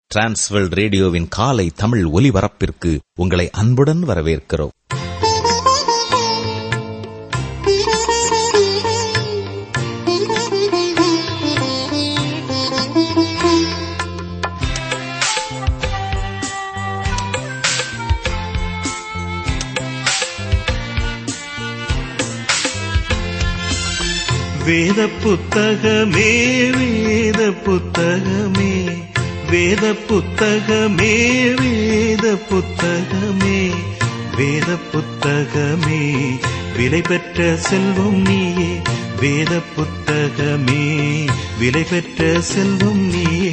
Transworld ரேடியோவின் காலை தமிழ் ஒலிபரப்பிற்கு உங்களை அன்புடன் வரவேற்கிறோம் வேத புத்தகமே வேத புத்தகமே வேத புத்தகமே வேத புத்தகமே வேத புத்தகமே விலை பெற்ற செல்வம் நீயே வேத புத்தகமே விலை பெற்ற செல்வம் நீயே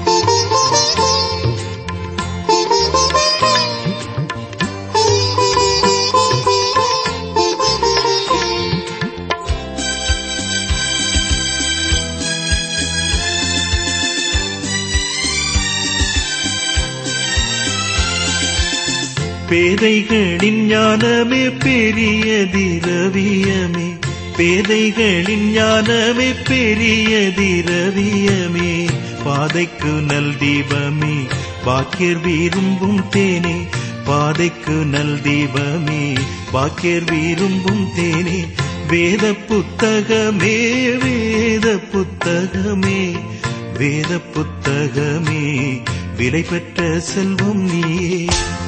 பேதைகளின் ஞானமே பெரிய திரவியமே பேதைகளின் ஞானமே பெரிய திரவியமே பாதைக்கு நல் தீபமே பாக்கியர் விரும்பும் தேனே பாதைக்கு நல் தீபமே பாக்கியர் விரும்பும் தேனே வேத புத்தகமே வேத புத்தகமே வேத புத்தகமே விலை பெற்ற செல்வம் நீயே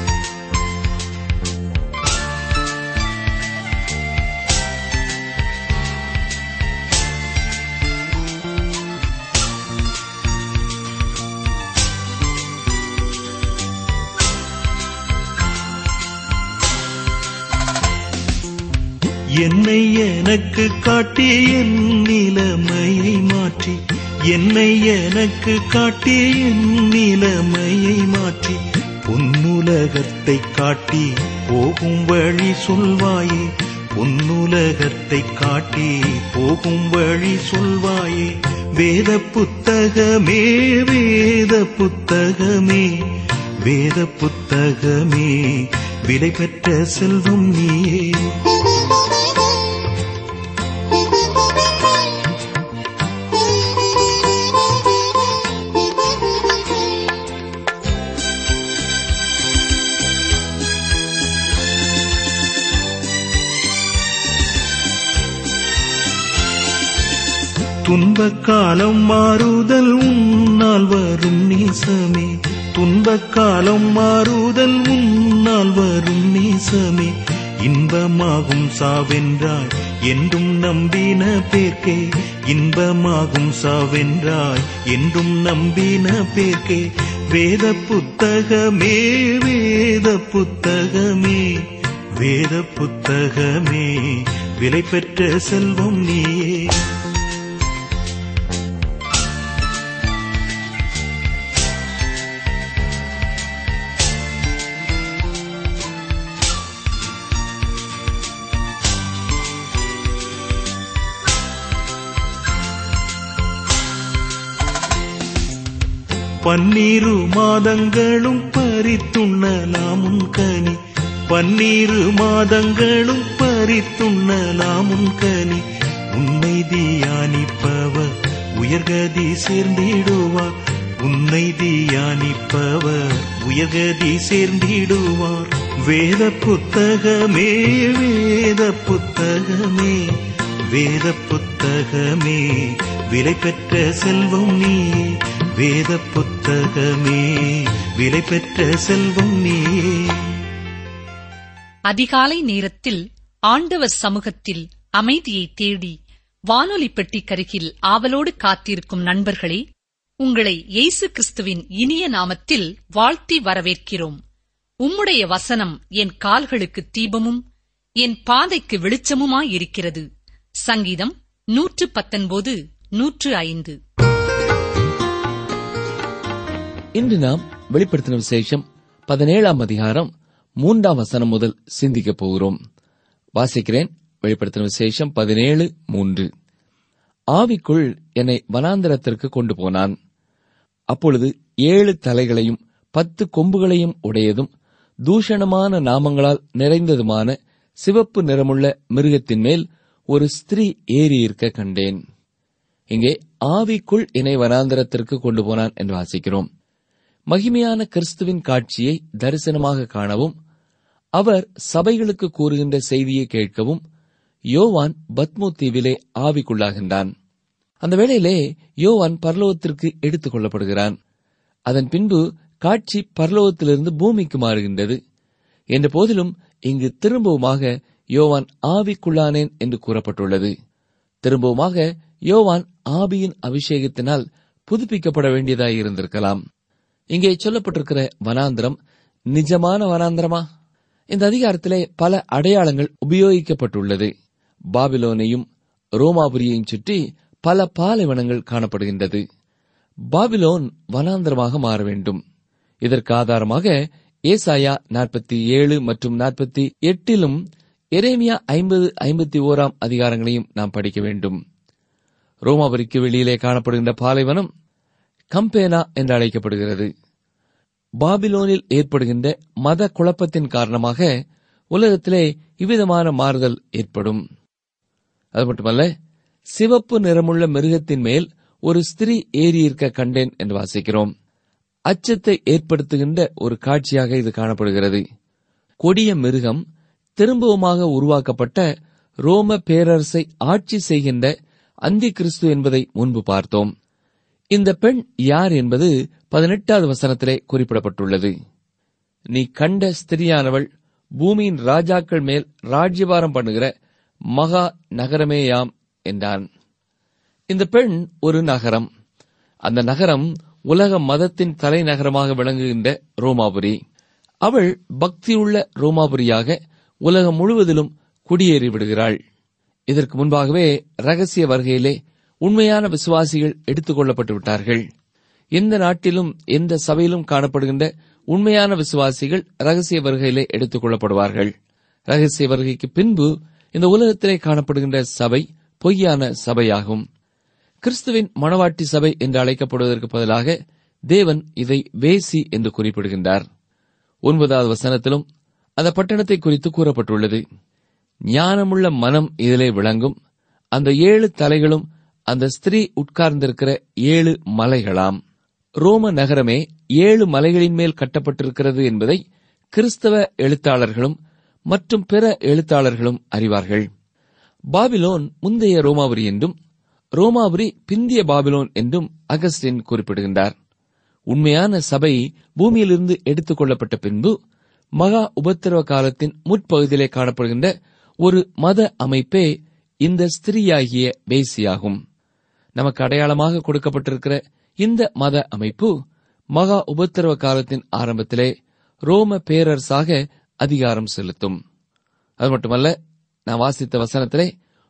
என்னை எனக்கு காட்டி என் நிலைமையை மாற்றி என்னை எனக்கு காட்டி என் நிலைமையை மாற்றி பொன்னுலகத்தை காட்டி போகும் வழி சொல்வாயே பொன்னுலகத்தை காட்டி போகும் வழி சொல்வாயே வேத புத்தகமே வேத புத்தகமே வேத புத்தகமே விலை பெற்ற செல்வம் நீயே துன்பக் காலம் மாறுதல் உன்னால் வரும் நேசமே துன்பக் காலம் மாறுதல் உன்னால் வரும் நேசமே இன்பமாகும் சாவென்றாய் என்றும் நம்பின பேர்க்கே இன்பமாகும் சாவென்றாய் என்றும் நம்பின பேர்க்கே வேத புத்தகமே வேத புத்தகமே வேத புத்தகமே விலை பெற்ற செல்வம் நீயே பன்னீரு மாதங்களும் பறித்துண்ணலாமுன் கனி பன்னீரு மாதங்களும் பறித்துண்ணலாமுன் கனி உன்னை தியானிப்பவர் உயர்கதி சேர்ந்திடுவார் உன்னை தியானிப்பவர் உயர்கதி சேர்ந்திடுவார் வேத புத்தகமே வேத புத்தகமே வேத புத்தகமே விலை பெற்ற செல்வம் நீயே வேத புத்தகமே விலை பெற்ற செல்வம் நீயே அதிகாலை நேரத்தில் ஆண்டவர் சமூகத்தில் அமைதியை தேடி வானொலி பெட்டிக்கருகில் ஆவலோடு காத்திருக்கும் நண்பர்களே உங்களை இயேசு கிறிஸ்துவின் இனிய நாமத்தில் வாழ்த்தி வரவேற்கிறோம் உம்முடைய வசனம் என் கால்களுக்கு தீபமும் என் பாதைக்கு வெளிச்சமுமாயிருக்கிறது சங்கீதம் நூற்று பத்தொன்பது நூற்று ஐந்து இன்று நாம் வெளிப்படுத்தின விசேஷம் பதினேழாம் அதிகாரம் மூன்றாம் வசனம் முதல் சிந்திக்கப் போகிறோம் வாசிக்கிறேன் வெளிப்படுத்தின விசேஷம் பதினேழு மூன்று ஆவிக்குள் என்னை வனாந்தரத்திற்கு கொண்டு போனான் அப்பொழுது ஏழு தலைகளையும் பத்து கொம்புகளையும் உடையதும் தூஷணமான நாமங்களால் நிறைந்ததுமான சிவப்பு நிறமுள்ள மிருகத்தின் மேல் ஒரு ஸ்திரீ ஏறியிருக்க கண்டேன் இங்கே ஆவிக்குள் இணை வனாந்தரத்திற்கு கொண்டு போனான் என்று வாசிக்கிறோம் மகிமையான கிறிஸ்துவின் காட்சியை தரிசனமாக காணவும் அவர் சபைகளுக்கு கூறுகின்ற செய்தியை கேட்கவும் யோவான் பத்மோ தீவிலே ஆவிக்குள்ளாகின்றான் அந்த வேளையிலே யோவான் பரலோகத்திற்கு எடுத்துக் கொள்ளப்படுகிறான் அதன் பின்பு காட்சி பரலோகத்திலிருந்து பூமிக்கு மாறுகின்றது என்ற போதிலும் இங்கு திரும்பவுமாக யோவான் ஆவிக்குள்ளானேன் என்று கூறப்பட்டுள்ளது திரும்பவுமாக யோவான் ஆவியின் அபிஷேகத்தினால் புதுப்பிக்கப்பட வேண்டியதாய் இருந்திருக்கலாம் இங்கே சொல்லப்பட்டிருக்கிற வனாந்திரம் நிஜமான வனாந்திரமா இந்த அதிகாரத்திலே பல அடையாளங்கள் உபயோகிக்கப்பட்டுள்ளது பாபிலோனையும் ரோமாபுரியையும் சுற்றி பல பாலைவனங்கள் காணப்படுகின்றது பாபிலோன் வனாந்திரமாக மாற வேண்டும் இதற்கு ஆதாரமாக ஏசாயா நாற்பத்தி ஏழு மற்றும் நாற்பத்தி எட்டிலும் எரேமியா ஐம்பது ஐம்பத்தி ஓராம் அதிகாரங்களையும் நாம் படிக்க வேண்டும் ரோமாபுரிக்கு வெளியிலே காணப்படுகின்ற பாலைவனம் கம்பேனா என்று அழைக்கப்படுகிறது பாபிலோனில் ஏற்படுகின்ற மத குழப்பத்தின் காரணமாக உலகத்திலே இவ்விதமான மாறுதல் ஏற்படும் அது மட்டுமல்ல சிவப்பு நிறமுள்ள மிருகத்தின் மேல் ஒரு ஸ்திரீ ஏறியிருக்க கண்டேன் என்று வாசிக்கிறோம் அச்சத்தை ஏற்படுத்துகின்ற ஒரு காட்சியாக இது காணப்படுகிறது கொடிய மிருகம் திரும்பவுமாக உருவாக்கப்பட்ட ரோம பேரரசை ஆட்சி செய்கின்ற அந்தி கிறிஸ்து என்பதை முன்பு பார்த்தோம் இந்த பெண் யார் என்பது பதினெட்டாவது வசனத்திலே குறிப்பிடப்பட்டுள்ளது நீ கண்ட ஸ்திரியானவள் பூமியின் ராஜாக்கள் மேல் ராஜ்யபாரம் பண்ணுகிற மகா நகரமேயாம் என்றான் இந்த பெண் ஒரு நகரம் அந்த நகரம் உலக மதத்தின் தலைநகரமாக விளங்குகின்ற ரோமாபுரி அவள் பக்தியுள்ள ரோமாபுரியாக உலகம் முழுவதிலும் குடியேறி விடுகிறாள் இதற்கு முன்பாகவே ரகசிய வருகையிலே உண்மையான விசுவாசிகள் எடுத்துக் கொள்ளப்பட்டு விட்டார்கள் எந்த நாட்டிலும் எந்த சபையிலும் காணப்படுகின்ற உண்மையான விசுவாசிகள் ரகசிய வருகையிலே எடுத்துக் கொள்ளப்படுவார்கள் ரகசிய வருகைக்கு பின்பு இந்த உலகத்திலே காணப்படுகின்ற சபை பொய்யான சபையாகும் கிறிஸ்துவின் மணவாட்டி சபை என்று அழைக்கப்படுவதற்கு பதிலாக தேவன் இதை வேசி என்று குறிப்பிடுகின்றார் ஒன்பதாவது வசனத்திலும் அந்த பட்டணத்தை குறித்து கூறப்பட்டுள்ளது ஞானமுள்ள மனம் இதிலே விளங்கும் அந்த ஏழு தலைகளும் அந்த ஸ்திரீ உட்கார்ந்திருக்கிற ஏழு மலைகளாம் ரோம நகரமே ஏழு மலைகளின் மேல் கட்டப்பட்டிருக்கிறது என்பதை கிறிஸ்தவ எழுத்தாளர்களும் மற்றும் பிற எழுத்தாளர்களும் அறிவார்கள் பாபிலோன் முந்தைய ரோமாபுரி என்றும் ரோமாபுரி பிந்திய பாபிலோன் என்றும் அகஸ்டின் குறிப்பிடுகின்றார் உண்மையான சபை பூமியிலிருந்து எடுத்துக் கொள்ளப்பட்ட பின்பு மகா உபத்திரவ காலத்தின் முற்பகுதியிலே காணப்படுகின்ற ஒரு மத அமைப்பே இந்த ஸ்திரீயாகிய பேசியாகும் நமக்கு அடையாளமாக கொடுக்கப்பட்டிருக்கிற இந்த மத அமைப்பு மகா உபத்திரவ காலத்தின் ஆரம்பத்திலே ரோம பேரரசாக அதிகாரம் செலுத்தும் அது மட்டுமல்ல நான் வாசித்த வசனத்திலே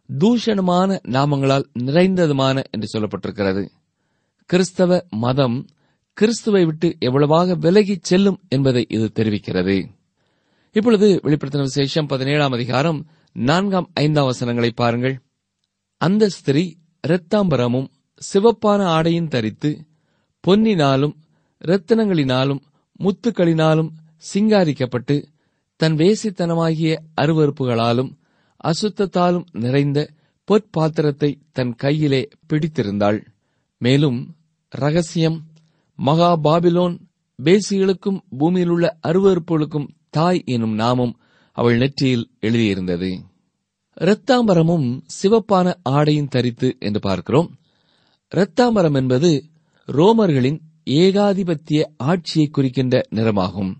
தூஷணமான நாமங்களால் நிறைந்ததுமான என்று சொல்லப்பட்டிருக்கிறது கிறிஸ்தவ மதம் கிறிஸ்துவை விட்டு எவ்வளவாக விலகிச் செல்லும் என்பதை இது தெரிவிக்கிறது இப்பொழுது வெளிப்படுத்தின விசேஷம் பதினேழாம் அதிகாரம் நான்காம் ஐந்தாம் வசனங்களை பாருங்கள் அந்த ஸ்திரீ இரத்தாம்பரமும் சிவப்பான ஆடையும் தரித்து பொன்னினாலும் இரத்தினங்களினாலும் முத்துக்களினாலும் சிங்காரிக்கப்பட்டு தன் வேசித்தனமாகிய அருவறுப்புகளாலும் அசுத்தத்தாலும் நிறைந்த பொற்பாத்திரத்தை தன் கையிலே பிடித்திருந்தாள் மேலும் ரகசியம் மகா பாபிலோன் பேசிகளுக்கும் பூமியிலுள்ள அருவறுப்புகளுக்கும் தாய் எனும் நாமம் அவள் நெற்றியில் எழுதியிருந்தது இரத்தாம்பரமும் சிவப்பான ஆடையும் தரித்து என்று பார்க்கிறோம் இரத்தாம்பரம் என்பது ரோமர்களின் ஏகாதிபத்திய ஆட்சியை குறிக்கின்ற நிறமாகும்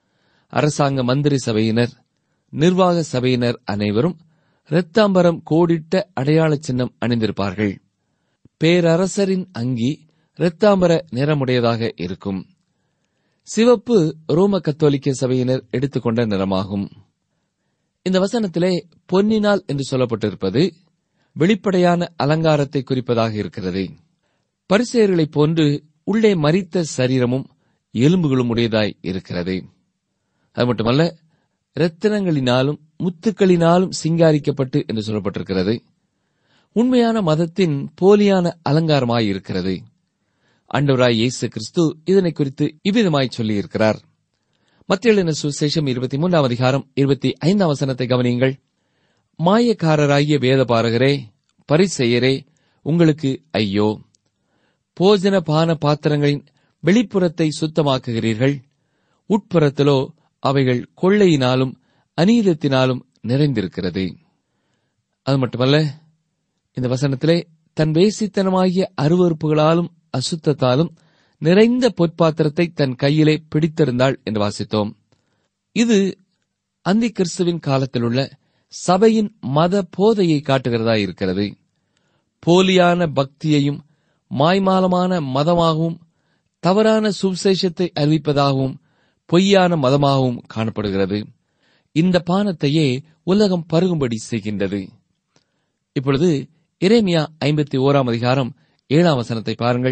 அரசாங்க மந்திரி சபையினர் நிர்வாக சபையினர் அனைவரும் இரத்தாம்பரம் கோடிட்ட அடையாள சின்னம் அணிந்திருப்பார்கள் பேரரசரின் அங்கி இரத்தாம்பர நிறமுடையதாக இருக்கும் சிவப்பு ரோம கத்தோலிக்க சபையினர் எடுத்துக்கொண்ட நிறமாகும் இந்த வசனத்திலே பொன்னினால் என்று சொல்லப்பட்டிருப்பது வெளிப்படையான அலங்காரத்தை குறிப்பதாக இருக்கிறது பரிசெயர்களைப் போன்று உள்ளே மரித்த சரீரமும் எலும்புகளும் உடையதாய் இருக்கிறது அது மட்டுமல்ல இரத்தினங்களினாலும் முத்துக்களினாலும் சிங்காரிக்கப்பட்டு என்று சொல்லப்பட்டிருக்கிறது உண்மையான மதத்தின் போலியான அலங்காரமாய் இருக்கிறது அண்டவராய் இயேசு கிறிஸ்து இதனை குறித்து இவ்விதமாய் சொல்லியிருக்கிறார் மத்திய சுசேஷம் இருபத்தி மூன்றாம் அதிகாரம் இருபத்தி ஐந்தாம் வசனத்தை கவனியுங்கள் மாயக்காரராகிய வேதபாரகரே பரிசெயரே உங்களுக்கு ஐயோ போஜன பான பாத்திரங்களின் வெளிப்புறத்தை சுத்தமாக்குகிறீர்கள் உட்புறத்திலோ அவைகள் கொள்ளையினாலும் அநீதத்தினாலும் நிறைந்திருக்கிறது அது மட்டுமல்ல இந்த வசனத்திலே தன் வேசித்தனமாகிய அருவறுப்புகளாலும் அசுத்தத்தாலும் நிறைந்த பொற்பாத்திரத்தை தன் கையிலே பிடித்திருந்தாள் என்று வாசித்தோம் இது அந்தி கிறிஸ்துவின் காலத்திலுள்ள சபையின் மத போதையை காட்டுகிறதா இருக்கிறது போலியான பக்தியையும் மாய்மாலமான மதமாகவும் தவறான சுவிசேஷத்தை அறிவிப்பதாகவும் பொய்யான மதமாகவும் காணப்படுகிறது இந்த பானத்தையே உலகம் பருகும்படி செய்கின்றது இப்பொழுது இரேமியா ஐம்பத்தி ஓராம் அதிகாரம் ஏழாம் வசனத்தை பாருங்கள்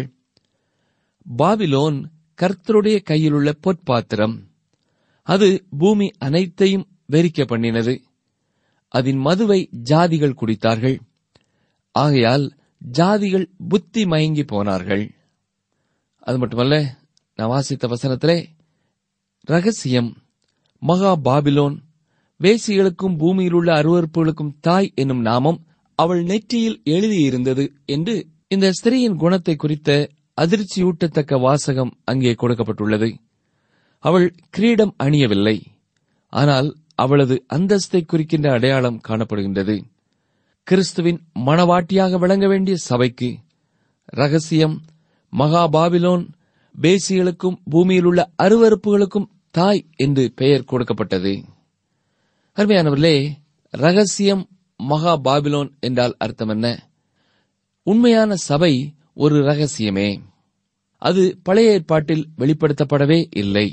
பாபிலோன் கர்த்தருடைய கையிலுள்ள பொற்பாத்திரம் அது பூமி அனைத்தையும் வெறிக்க பண்ணினது அதன் மதுவை ஜாதிகள் குடித்தார்கள் ஆகையால் ஜாதிகள் புத்தி மயங்கி போனார்கள் அது மட்டுமல்ல நான் வாசித்த வசனத்திலே ரகசியம் மகா பாபிலோன் வேசிகளுக்கும் பூமியில் உள்ள அருவறுப்புகளுக்கும் தாய் என்னும் நாமம் அவள் நெற்றியில் எழுதியிருந்தது என்று இந்த ஸ்திரீயின் குணத்தை குறித்த அதிர்ச்சியூட்டத்தக்க வாசகம் அங்கே கொடுக்கப்பட்டுள்ளது அவள் கிரீடம் அணியவில்லை ஆனால் அவளது அந்தஸ்தை குறிக்கின்ற அடையாளம் காணப்படுகின்றது கிறிஸ்துவின் மணவாட்டியாக விளங்க வேண்டிய சபைக்கு ரகசியம் மகாபாபிலோன் பேசிகளுக்கும் பூமியில் உள்ள அருவறுப்புகளுக்கும் தாய் என்று பெயர் கொடுக்கப்பட்டது அருமையானவர்களே ரகசியம் மகா பாபிலோன் என்றால் அர்த்தம் என்ன உண்மையான சபை ஒரு ரகசியமே அது பழைய ஏற்பாட்டில் வெளிப்படுத்தப்படவே இல்லை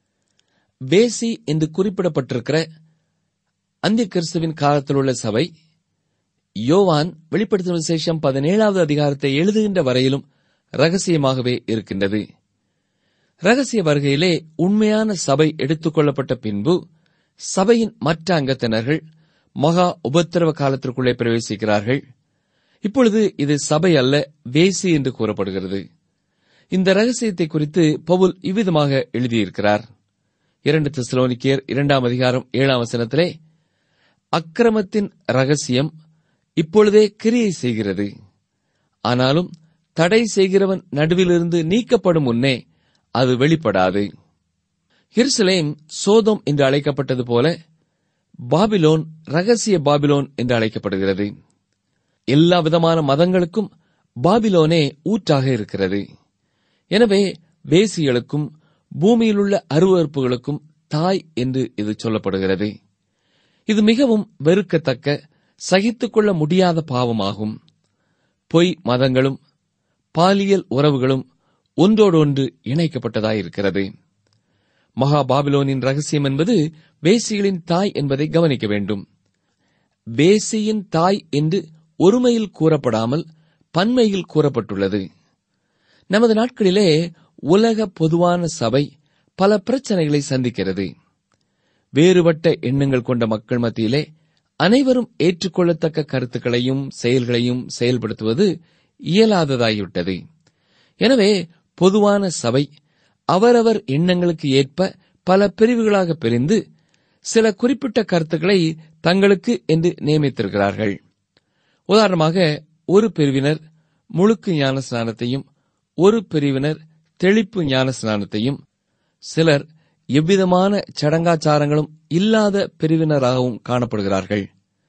வேசி என்று குறிப்பிடப்பட்டிருக்கிற அந்திய கிறிஸ்துவின் காலத்தில் உள்ள சபை யோவான் வெளிப்படுத்தும் விசேஷம் பதினேழாவது அதிகாரத்தை எழுதுகின்ற வரையிலும் ரகசியமாகவே இருக்கின்றது ரகசிய வருகையிலே உண்மையான சபை எடுத்துக் கொள்ளப்பட்ட பின்பு சபையின் மற்ற அங்கத்தினர்கள் மகா உபத்திரவ காலத்திற்குள்ளே பிரவேசிக்கிறார்கள் இப்பொழுது இது சபை அல்ல வேசி என்று கூறப்படுகிறது இந்த ரகசியத்தை குறித்து பவுல் இவ்விதமாக எழுதியிருக்கிறார் இரண்டு தெசலோனிக்கேயர் இரண்டாம் அதிகாரம் ஏழாம் வசனத்திலே அக்கிரமத்தின் ரகசியம் இப்பொழுதே கிரியை செய்கிறது ஆனாலும் தடை செய்கிறவன் நடுவிலிருந்து நீக்கப்படும் முன்னே அது வெளிப்படாது எருசலேம் சோதோம் என்று அழைக்கப்பட்டது போல பாபிலோன் ரகசிய பாபிலோன் என்று அழைக்கப்படுகிறது எல்லா விதமான மதங்களுக்கும் பாபிலோனே ஊற்றாக இருக்கிறது எனவே வேசிகளுக்கும் பூமியிலுள்ள அருவறுப்புகளுக்கும் தாய் என்று இது சொல்லப்படுகிறது இது மிகவும் வெறுக்கத்தக்க சகித்துக் கொள்ள முடியாத பாவமாகும் பொய் மதங்களும் பாலியல் உறவுகளும் ஒன்றோடொன்று இணைக்கப்பட்டதாயிருக்கிறது மகா பாபிலோனின் ரகசியம் என்பது வேசிகளின் தாய் என்பதை கவனிக்க வேண்டும் வேசியின் தாய் என்று ஒருமையில் கூறப்படாமல் பன்மையில் கூறப்பட்டுள்ளது நமது நாட்களிலே உலக பொதுவான சபை பல பிரச்சனைகளை சந்திக்கிறது வேறுபட்ட எண்ணங்கள் கொண்ட மக்கள் மத்தியிலே அனைவரும் ஏற்றுக்கொள்ளத்தக்க கருத்துக்களையும் செயல்களையும் செயல்படுத்துவது இயலாததாகிவிட்டது எனவே பொதுவான சபை அவரவர் எண்ணங்களுக்கு ஏற்ப பல பிரிவுகளாக பிரிந்து சில குறிப்பிட்ட கருத்துக்களை தங்களுக்கு என்று நியமித்திருக்கிறார்கள் உதாரணமாக ஒரு பிரிவினர் முழுக்கு ஞான ஸ்நானத்தையும் ஒரு பிரிவினர் தெளிப்பு ஞான ஸ்நானத்தையும் சிலர் எவ்விதமான சடங்காச்சாரங்களும் இல்லாத பிரிவினராகவும் காணப்படுகிறார்கள்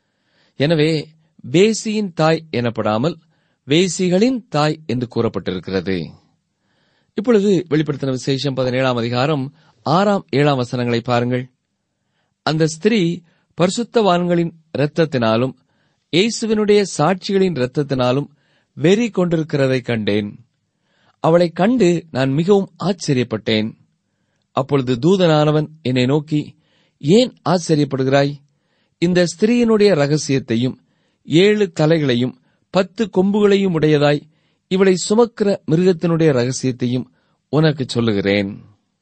எனவே வேசியின் தாய் எனப்படாமல் வேசிகளின் தாய் என்று கூறப்பட்டிருக்கிறது இப்பொழுது வெளிப்படுத்தின விசேஷம் பதினேழாம் அதிகாரம் ஆறாம் ஏழாம் வசனங்களை பாருங்கள் அந்த ஸ்திரீ பரிசுத்தவான்களின் இரத்தத்தினாலும் இயேசுவினுடைய சாட்சிகளின் இரத்தத்தினாலும் வெறி கொண்டிருக்கிறதை கண்டேன் அவளைக் கண்டு நான் மிகவும் ஆச்சரியப்பட்டேன் அப்பொழுது தூதனானவன் என்னை நோக்கி ஏன் ஆச்சரியப்படுகிறாய் இந்த ஸ்திரீயினுடைய ரகசியத்தையும் ஏழு தலைகளையும் பத்து கொம்புகளையும் உடையதாய் இவளை சுமக்கிற மிருகத்தினுடைய ரகசியத்தையும் உனக்கு சொல்லுகிறேன்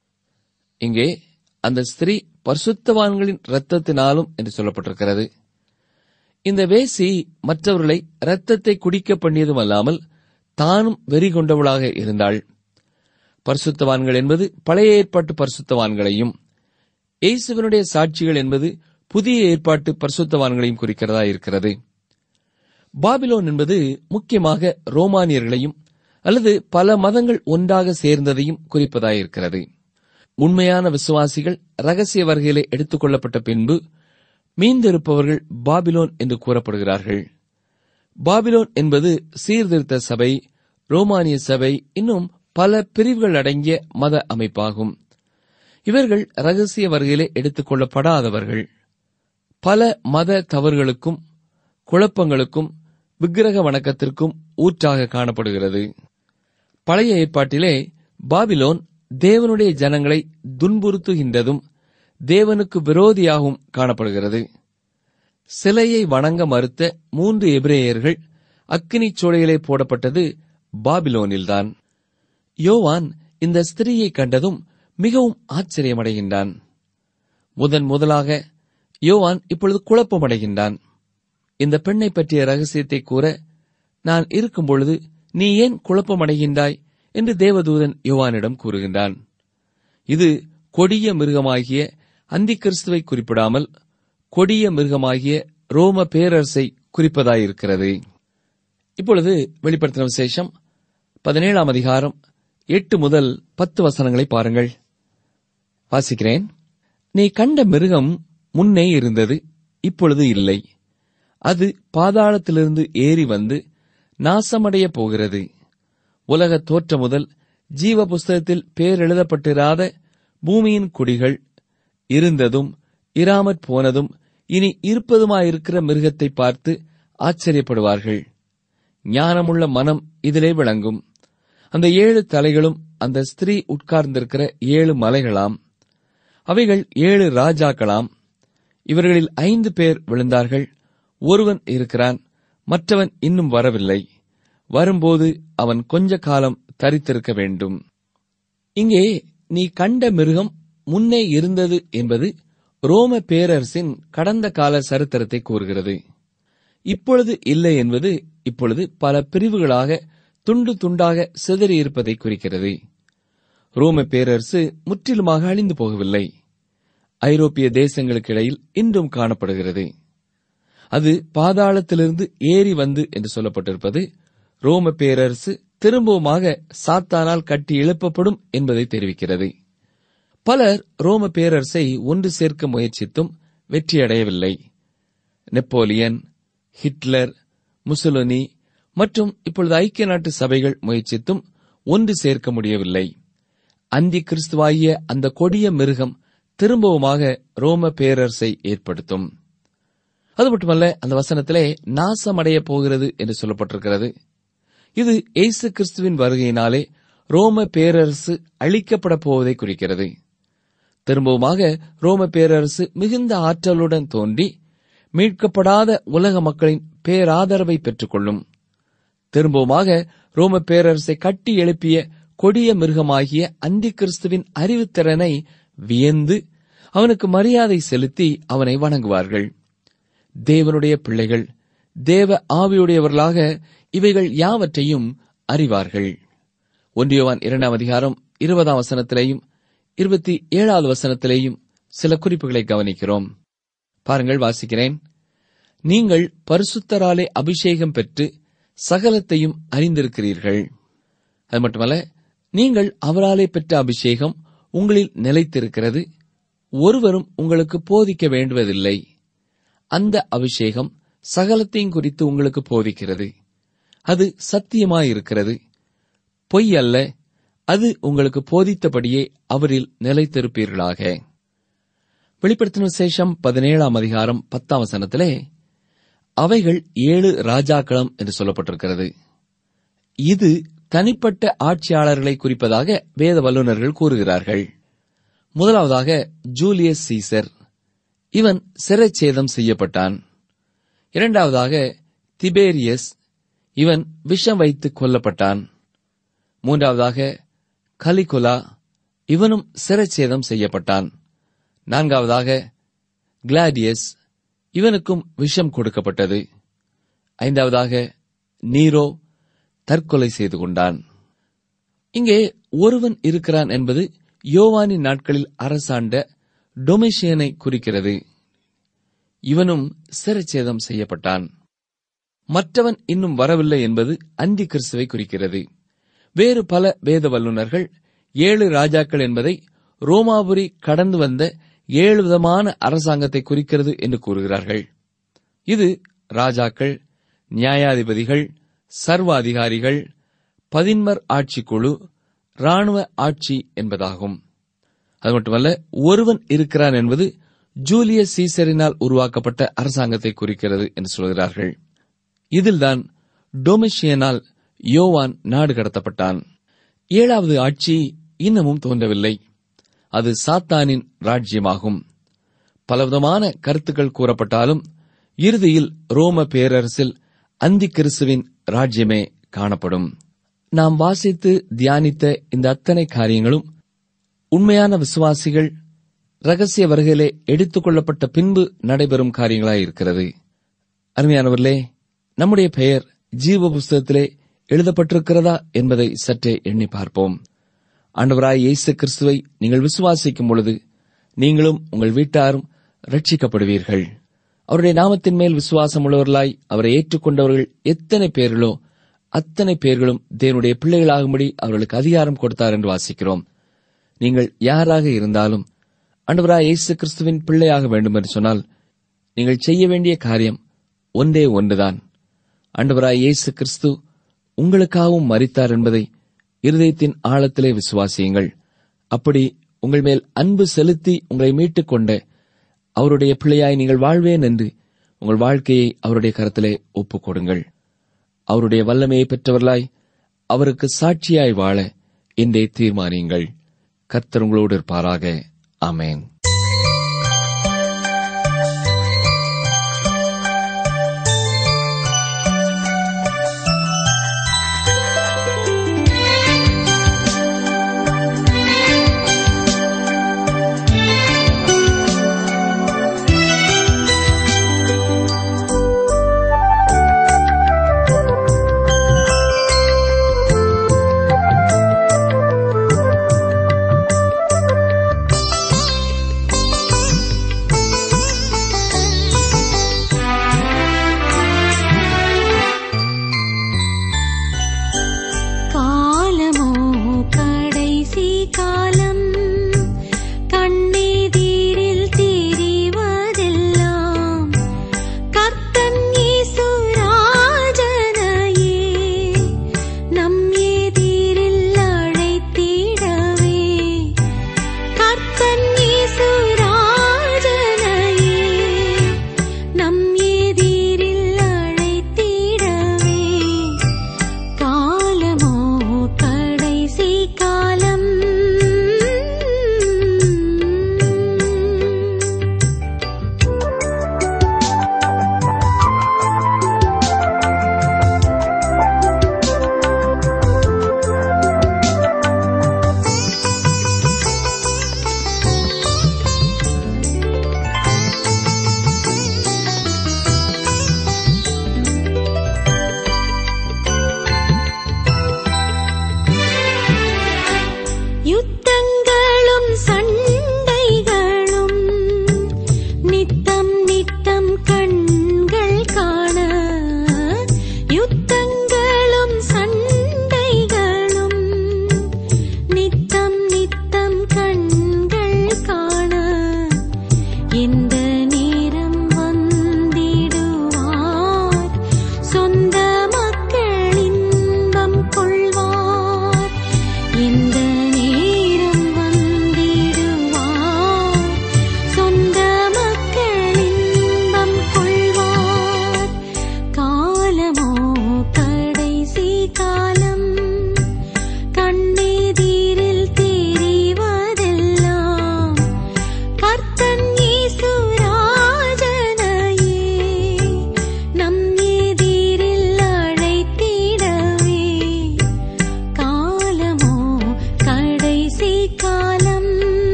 இங்கே அந்த ஸ்திரீ பரிசுத்தவான்களின் இரத்தத்தினாலும் என்று சொல்லப்பட்டிருக்கிறது இந்த வேசி மற்றவர்களை இரத்தத்தை குடிக்க பண்ணியதும் அல்லாமல் தானும் வெறி கொண்டவளாக இருந்தாள் பரிசுத்தவான்கள் என்பது பழைய ஏற்பாட்டு பரிசுத்தவான்களையும் இயேசுவனுடைய சாட்சிகள் என்பது புதிய ஏற்பாட்டு பரிசுத்தவான்களையும் குறிக்கிறதா இருக்கிறது பாபிலோன் என்பது முக்கியமாக ரோமானியர்களையும் அல்லது பல மதங்கள் ஒன்றாக சேர்ந்ததையும் குறிப்பதாயிருக்கிறது உண்மையான விசுவாசிகள் ரகசிய வருகையிலே எடுத்துக் கொள்ளப்பட்ட பின்பு மீந்திருப்பவர்கள் பாபிலோன் என்று கூறப்படுகிறார்கள் பாபிலோன் என்பது சீர்திருத்த சபை ரோமானிய சபை இன்னும் பல பிரிவுகள் அடங்கிய மத அமைப்பாகும் இவர்கள் ரகசிய வருகையிலே எடுத்துக் கொள்ளப்படாதவர்கள் பல மத தவறுகளுக்கும் குழப்பங்களுக்கும் விக்கிரக வணக்கத்திற்கும் ஊற்றாக காணப்படுகிறது பழைய ஏற்பாட்டிலே பாபிலோன் தேவனுடைய ஜனங்களை துன்புறுத்துகின்றதும் தேவனுக்கு விரோதியாகவும் காணப்படுகிறது சிலையை வணங்க மறுத்த மூன்று எபிரேயர்கள் அக்கினிச் சூளையிலே போடப்பட்டது பாபிலோனில்தான் யோவான் இந்த ஸ்திரீயை கண்டதும் மிகவும் ஆச்சரியமடைகின்றான் முதன் முதலாக யோவான் இப்பொழுது குழப்பமடைகின்றான் இந்த பெண்ணை பற்றிய ரகசியத்தை கூற நான் இருக்கும் பொழுது நீ ஏன் குழப்பமடைகின்றாய் என்று தேவதூதன் யோவானிடம் கூறுகின்றான் இது கொடிய மிருகமாகிய அந்தி கிறிஸ்துவை குறிப்பிடாமல் கொடிய மிருகமாகிய ரோம பேரரசை குறிப்பதாயிருக்கிறது இப்பொழுது வெளிப்படுத்தின விசேஷம் பதினேழாம் அதிகாரம் எட்டு முதல் பத்து வசனங்களை பாருங்கள் வாசிக்கிறேன் நீ கண்ட மிருகம் முன்னே இருந்தது இப்பொழுது இல்லை அது பாதாளத்திலிருந்து ஏறி வந்து நாசமடைய போகிறது உலக தோற்றம் முதல் ஜீவ புஸ்தகத்தில் பேர் எழுதப்பட்டிராத பூமியின் குடிகள் இருந்ததும் இராமற் போனதும் இனி இருப்பதுமாயிருக்கிற மிருகத்தை பார்த்து ஆச்சரியப்படுவார்கள் ஞானமுள்ள மனம் இதிலே விளங்கும் அந்த ஏழு தலைகளும் அந்த ஸ்திரீ உட்கார்ந்திருக்கிற ஏழு மலைகளாம் அவைகள் ஏழு ராஜாக்களாம் இவர்களில் ஐந்து பேர் விழுந்தார்கள் ஒருவன் இருக்கிறான் மற்றவன் இன்னும் வரவில்லை வரும்போது அவன் கொஞ்ச காலம் தரித்திருக்க வேண்டும் இங்கே நீ கண்ட மிருகம் முன்னே இருந்தது என்பது ரோம பேரரசின் கடந்த கால சரித்திரத்தை கூறுகிறது இப்பொழுது இல்லை என்பது இப்பொழுது பல பிரிவுகளாக துண்டு துண்டாக சிதறியிருப்பதை குறிக்கிறது ரோம பேரரசு முற்றிலுமாக அழிந்து போகவில்லை ஐரோப்பிய தேசங்களுக்கு இடையில் இன்றும் காணப்படுகிறது அது பாதாளத்திலிருந்து ஏறி வந்து என்று சொல்லப்பட்டிருப்பது ரோம பேரரசு திரும்பவுமாக சாத்தானால் கட்டி எழுப்பப்படும் என்பதை தெரிவிக்கிறது பலர் ரோம பேரரசை ஒன்று சேர்க்க முயற்சித்தும் வெற்றியடையவில்லை நெப்போலியன் ஹிட்லர் முசோலினி மற்றும் இப்பொழுது ஐக்கிய நாட்டு சபைகள் முயற்சித்தும் ஒன்று சேர்க்க முடியவில்லை அந்தி கிறிஸ்துவாகிய அந்த கொடிய மிருகம் திரும்பவுமாக ரோம பேரரசை ஏற்படுத்தும் அது மட்டுமல்ல அந்த வசனத்திலே நாசமடைய போகிறது என்று சொல்லப்பட்டிருக்கிறது இது இயேசு கிறிஸ்துவின் வருகையினாலே ரோம பேரரசு அழிக்கப்பட போவதை குறிக்கிறது திரும்பவுமாக ரோம பேரரசு மிகுந்த ஆற்றலுடன் தோன்றி மீட்கப்படாத உலக மக்களின் பேராதரவை பெற்றுக்கொள்ளும் திரும்பவுமாக ரோம பேரரசை கட்டி எழுப்பிய கொடிய மிருகமாகிய அந்தி கிறிஸ்துவின் அறிவுத்திறனை வியந்து அவனுக்கு மரியாதை செலுத்தி அவனை வணங்குவார்கள் தேவனுடைய பிள்ளைகள் தேவ ஆவியுடையவர்களாக இவைகள் யாவற்றையும் அறிவார்கள் ஒன்றியவான் இரண்டாம் அதிகாரம் இருபதாம் வசனத்திலேயும் இருபத்தி ஏழாவது வசனத்திலேயும் சில குறிப்புகளை கவனிக்கிறோம் பாருங்கள் வாசிக்கிறேன் நீங்கள் பரிசுத்தராலே அபிஷேகம் பெற்று சகலத்தையும் அறிந்திருக்கிறீர்கள் அது மட்டுமல்ல நீங்கள் அவராலே பெற்ற அபிஷேகம் உங்களில் நிலைத்திருக்கிறது ஒருவரும் உங்களுக்கு போதிக்க வேண்டுவதில்லை அந்த அபிஷேகம் சகலத்தையும் குறித்து உங்களுக்கு போதிக்கிறது அது சத்தியமாயிருக்கிறது பொய் அல்ல அது உங்களுக்கு போதித்தபடியே அவரில் நிலைத்திருப்பீர்களாக வெளிப்படுத்தின விசேஷம் பதினேழாம் அதிகாரம் பத்தாம் வசனத்திலே அவைகள் ஏழு ராஜாக்களம் என்று சொல்லப்பட்டிருக்கிறது இது தனிப்பட்ட ஆட்சியாளர்களை குறிப்பதாக வேத வல்லுநர்கள் கூறுகிறார்கள் முதலாவதாக ஜூலியஸ் சீசர் இவன் சிறைச்சேதம் செய்யப்பட்டான் இரண்டாவதாக திபேரியஸ் இவன் விஷம் வைத்து கொல்லப்பட்டான் மூன்றாவதாக கலிகுலா இவனும் சிறைச்சேதம் செய்யப்பட்டான் நான்காவதாக கிளாடியஸ் இவனுக்கும் விஷம் கொடுக்கப்பட்டது ஐந்தாவதாக நீரோ தற்கொலை செய்து கொண்டான் இங்கே ஒருவன் இருக்கிறான் என்பது யோவானின் நாட்களில் அரசாண்ட டொமிஷியனை குறிக்கிறது இவனும் சிறைச்சேதம் செய்யப்பட்டான் மற்றவன் இன்னும் வரவில்லை என்பது அந்தி கிறிஸ்துவை குறிக்கிறது வேறு பல வேத வல்லுநர்கள் ஏழு ராஜாக்கள் என்பதை ரோமாபுரி கடந்து வந்த ஏழு விதமான அரசாங்கத்தை குறிக்கிறது என்று கூறுகிறார்கள் இது ராஜாக்கள் நியாயாதிபதிகள் சர்வ அதிகாரிகள் பதின்மர் ஆட்சிக்குழு ராணுவ ஆட்சி என்பதாகும் அது மட்டுமல்ல ஒருவன் இருக்கிறான் என்பது ஜூலியஸ் சீசரினால் உருவாக்கப்பட்ட அரசாங்கத்தை குறிக்கிறது என்று சொல்கிறார்கள் இதில்தான் டொமிஷியனால் யோவான் நாடு கடத்தப்பட்டான் ஏழாவது ஆட்சி இன்னமும் தோன்றவில்லை அது சாத்தானின் ராஜ்யமாகும் பலவிதமான கருத்துக்கள் கூறப்பட்டாலும் இறுதியில் ரோம பேரரசில் அந்தி கிறிஸ்துவின் ராஜ்யமே காணப்படும் நாம் வாசித்து தியானித்த இந்த அத்தனை காரியங்களும் உண்மையான விசுவாசிகள் ரகசிய வருகையிலே எடுத்துக் கொள்ளப்பட்ட பின்பு நடைபெறும் காரியங்களாயிருக்கிறது அருமையானவர்களே நம்முடைய பெயர் ஜீவ புஸ்தகத்திலே எழுதப்பட்டிருக்கிறதா என்பதை சற்றே எண்ணி பார்ப்போம் ஆண்டவராய் இயேசு கிறிஸ்துவை நீங்கள் விசுவாசிக்கும் பொழுது நீங்களும் உங்கள் வீட்டாரும் ரட்சிக்கப்படுவீர்கள் அவருடைய நாமத்தின் மேல் விசுவாசம் உள்ளவர்களாய் அவரை ஏற்றுக்கொண்டவர்கள் எத்தனை பேர்களோ அத்தனை பேர்களும் தேவனுடைய பிள்ளைகளாகும்படி அவர்களுக்கு அதிகாரம் கொடுத்தார் என்று வாசிக்கிறோம் நீங்கள் யாராக இருந்தாலும் ஆண்டவராய் இயேசு கிறிஸ்துவின் பிள்ளையாக வேண்டும் என்று சொன்னால் நீங்கள் செய்ய வேண்டிய காரியம் ஒன்றே ஒன்றுதான் ஆண்டவராய் இயேசு கிறிஸ்து உங்களுக்காகவும் மரித்தார் என்பதை இருதயத்தின் ஆழத்திலே விசுவாசியுங்கள் அப்படி உங்கள் மேல் அன்பு செலுத்தி உங்களை மீட்டுக் கொண்ட அவருடைய பிள்ளையாய் நீங்கள் வாழ்வேன் என்று உங்கள் வாழ்க்கையை அவருடைய கரத்திலே ஒப்புக் கொடுங்கள் அவருடைய வல்லமையை பெற்றவர்களாய் அவருக்கு சாட்சியாய் வாழ இன்றே தீர்மானியுங்கள் கர்த்தர் உங்களோடு இருப்பாராக ஆமென்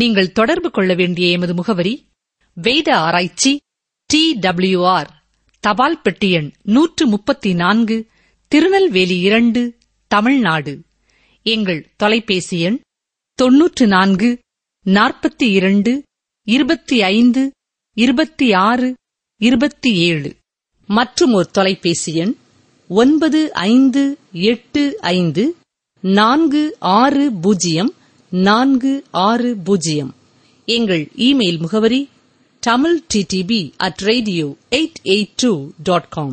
நீங்கள் தொடர்பு கொள்ள வேண்டிய எமது முகவரி வேத ஆராய்ச்சி டி ஆர் தபால் பெட்டி எண் நூற்று முப்பத்தி நான்கு திருநெல்வேலி இரண்டு தமிழ்நாடு எங்கள் தொலைபேசி எண் தொன்னூற்று நான்கு நாற்பத்தி இரண்டு இருபத்தி ஐந்து இருபத்தி ஆறு இருபத்தி ஏழு மற்றும் ஒரு தொலைபேசி எண் ஒன்பது ஐந்து எட்டு ஐந்து நான்கு ஆறு பூஜ்ஜியம் நான்கு ஆறு பூஜ்ஜியம் எங்கள் இமெயில் முகவரி Tamil DTP at radio eight eight two dot com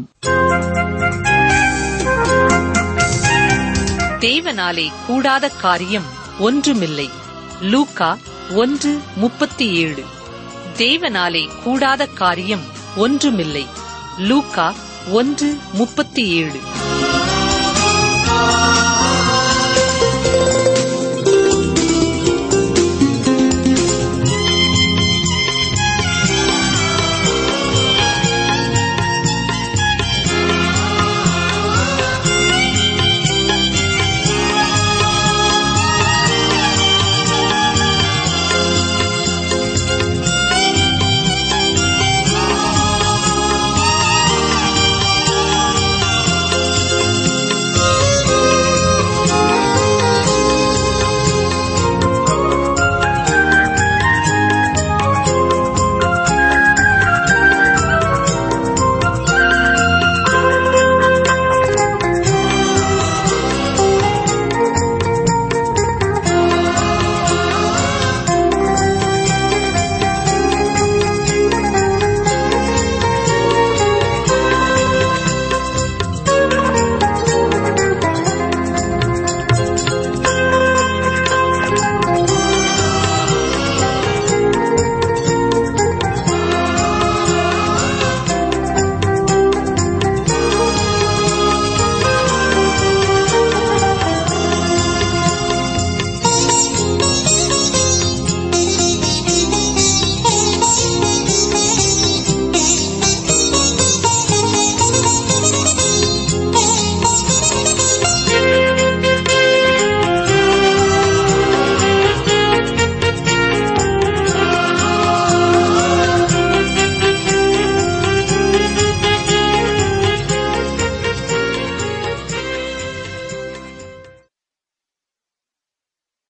தேவனாலே கூடாத காரியம் ஒன்றுமில்லை லூக்கா ஒன்று முப்பத்தி ஏழு தேவனாலே கூடாத காரியம் ஒன்றுமில்லை லூக்கா ஒன்று முப்பத்தி ஏழு